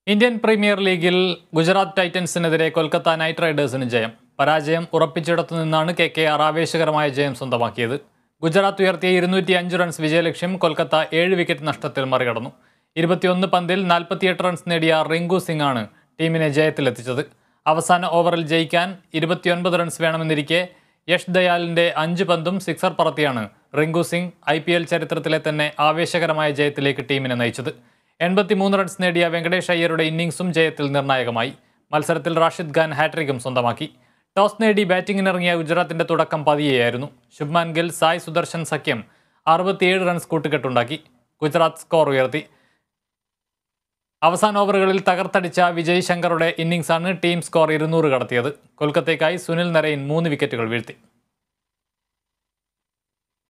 Indian premier ലീഗിൽ ഗുജറാത്ത് ടൈറ്റൻസിനെതിരെ Kolkata knight റൈഡേഴ്സിന് ജയം പരാജയം ഉറപ്പിച്ചിടത്തു നിന്നാണ് കെ കെ ആർ ആവേശകരമായ ജയം സ്വന്തമാക്കിയത് ഗുജറാത്ത് ഉയർത്തിയ ഇരുന്നൂറ്റി അഞ്ച് റൺസ് വിജയലക്ഷ്യം കൊൽക്കത്ത ഏഴ് വിക്കറ്റ് നഷ്ടത്തിൽ മറികടന്നു ഇരുപത്തിയൊന്ന് പന്തിൽ നാൽപ്പത്തിയെട്ട് റൺസ് നേടിയ റിങ്കു സിംഗ് ആണ് ടീമിനെ ജയത്തിലെത്തിച്ചത് അവസാന ഓവറിൽ ജയിക്കാൻ ഇരുപത്തിയൊൻപത് റൺസ് വേണമെന്നിരിക്കെ യഷ് ദയാലിന്റെ അഞ്ച് പന്തും സിക്സർ പറത്തിയാണ് Rinku Singh I P L ചരിത്രത്തിലെ തന്നെ ആവേശകരമായ ജയത്തിലേക്ക് ടീമിനെ നയിച്ചത് എൺപത്തിമൂന്ന് റൺസ് നേടിയ വെങ്കടേഷ് അയ്യരുടെ ഇന്നിംഗ്സും ജയത്തിൽ നിർണായകമായി മത്സരത്തിൽ റാഷിദ് ഖാൻ ഹാട്രിക്കും സ്വന്തമാക്കി ടോസ് നേടി ബാറ്റിംഗിനിറങ്ങിയ ഗുജറാത്തിന്റെ തുടക്കം പതിയെയായിരുന്നു ശുഭ്മാൻ ഗിൽ സായ് സുദർശൻ സഖ്യം അറുപത്തിയേഴ് റൺസ് കൂട്ടുകെട്ടുണ്ടാക്കി ഗുജറാത്ത് സ്കോർ ഉയർത്തി അവസാന ഓവറുകളിൽ തകർത്തടിച്ച വിജയ് ശങ്കറുടെ ഇന്നിംഗ്സാണ് ടീം സ്കോർ ഇരുന്നൂറ് കടത്തിയത് കൊൽക്കത്തയ്ക്കായി സുനിൽ നരയിൻ മൂന്ന് വിക്കറ്റുകൾ വീഴ്ത്തി